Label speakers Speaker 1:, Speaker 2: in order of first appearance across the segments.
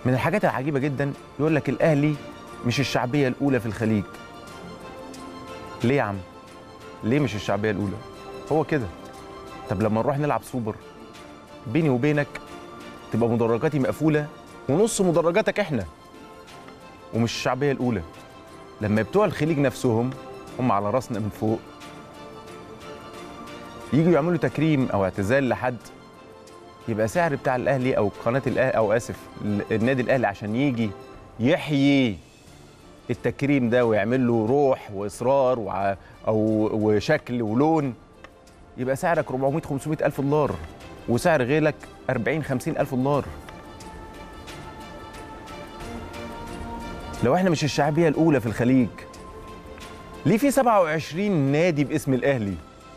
Speaker 1: من الحاجات العجيبه جدا يقول لك الاهلي مش الشعبيه الاولى في الخليج ليه يا عم ليه مش الشعبيه الاولى هو كده طب لما نروح نلعب سوبر بيني وبينك تبقى مدرجاتي مقفوله ونص مدرجاتك احنا ومش الشعبيه الاولى لما بتوع الخليج نفسهم هم على راسنا من فوق يجوا يعملوا تكريم او اعتزال لحد يبقى سعر بتاع الاهلي او قناه الاهلي او اسف النادي الاهلي عشان يجي يحيي التكريم ده ويعمل له روح واصرار وع او وشكل ولون يبقى سعرك 400 500 الف دولار وسعر غيرك 40 50 الف دولار لو احنا مش الشعبيه الاولى في الخليج ليه في 27 نادي باسم الاهلي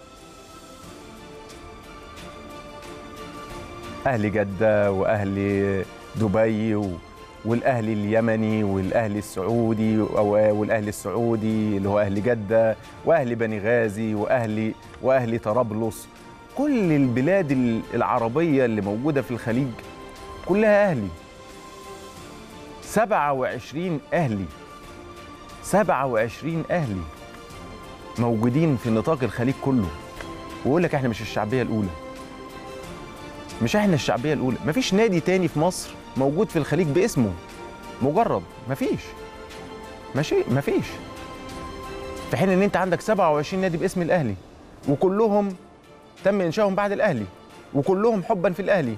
Speaker 1: اهلي جده واهلي دبي و... والاهلي اليمني والاهلي السعودي أو والاهلي السعودي اللي هو اهلي جده واهلي بني غازي واهلي واهلي طرابلس كل البلاد العربيه اللي موجوده في الخليج كلها اهلي 27 اهلي 27 اهلي موجودين في نطاق الخليج كله ويقول لك احنا مش الشعبيه الاولى مش احنا الشعبيه الاولى مفيش نادي تاني في مصر موجود في الخليج باسمه مجرد مفيش ماشي مفيش في حين ان انت عندك 27 نادي باسم الاهلي وكلهم تم انشائهم بعد الاهلي وكلهم حبا في الاهلي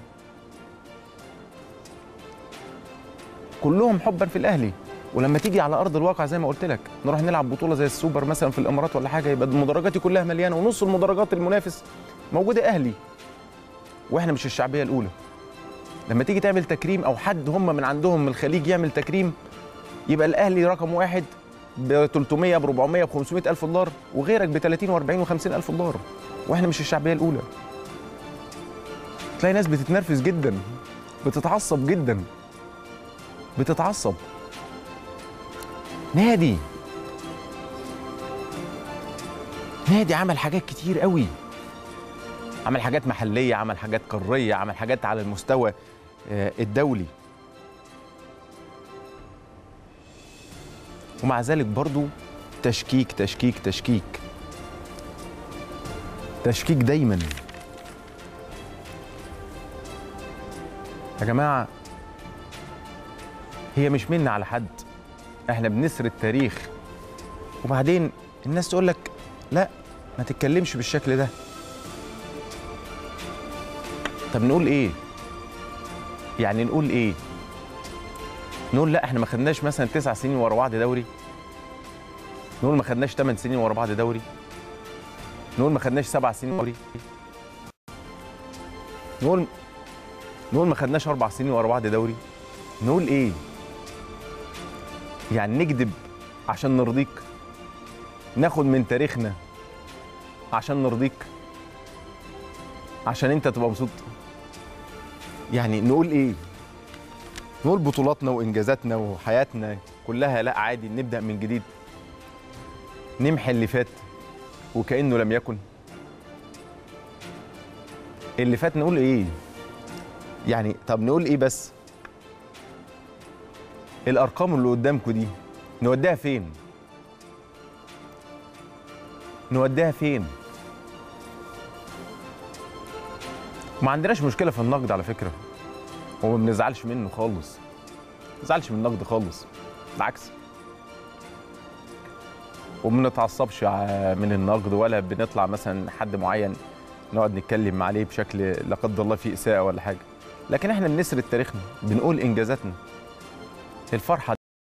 Speaker 1: كلهم حبا في الاهلي ولما تيجي على ارض الواقع زي ما قلت لك نروح نلعب بطوله زي السوبر مثلا في الامارات ولا حاجه يبقى مدرجاتي كلها مليانه ونص المدرجات المنافس موجوده اهلي واحنا مش الشعبيه الاولى لما تيجي تعمل تكريم او حد هم من عندهم من الخليج يعمل تكريم يبقى الاهلي رقم واحد ب 300 ب 400 ب 500 الف دولار وغيرك ب 30 و40 و50 الف دولار واحنا مش الشعبيه الاولى تلاقي ناس بتتنرفز جدا بتتعصب جدا بتتعصب نادي نادي عمل حاجات كتير قوي عمل حاجات محلية عمل حاجات قارية عمل حاجات على المستوى الدولي ومع ذلك برضو تشكيك تشكيك تشكيك تشكيك دايما يا جماعة هي مش منا على حد احنا بنسرد تاريخ وبعدين الناس تقول لك لا ما تتكلمش بالشكل ده طب نقول ايه يعني نقول ايه نقول لا احنا ما خدناش مثلا تسع سنين ورا بعض دوري نقول ما خدناش ثمان سنين ورا بعض دوري نقول ما خدناش سبع سنين دوري نقول نقول ما خدناش اربع سنين ورا بعض دوري نقول ايه يعني نكذب عشان نرضيك ناخد من تاريخنا عشان نرضيك عشان انت تبقى مبسوط يعني نقول ايه نقول بطولاتنا وانجازاتنا وحياتنا كلها لا عادي نبدا من جديد نمحي اللي فات وكانه لم يكن اللي فات نقول ايه يعني طب نقول ايه بس الارقام اللي قدامكم دي نوديها فين نوديها فين ما عندناش مشكله في النقد على فكره وما بنزعلش منه خالص ما بنزعلش من النقد خالص بالعكس وما بنتعصبش من النقد ولا بنطلع مثلا حد معين نقعد نتكلم عليه بشكل لا قدر الله فيه اساءه ولا حاجه لكن احنا بنسرد تاريخنا بنقول انجازاتنا الفرحه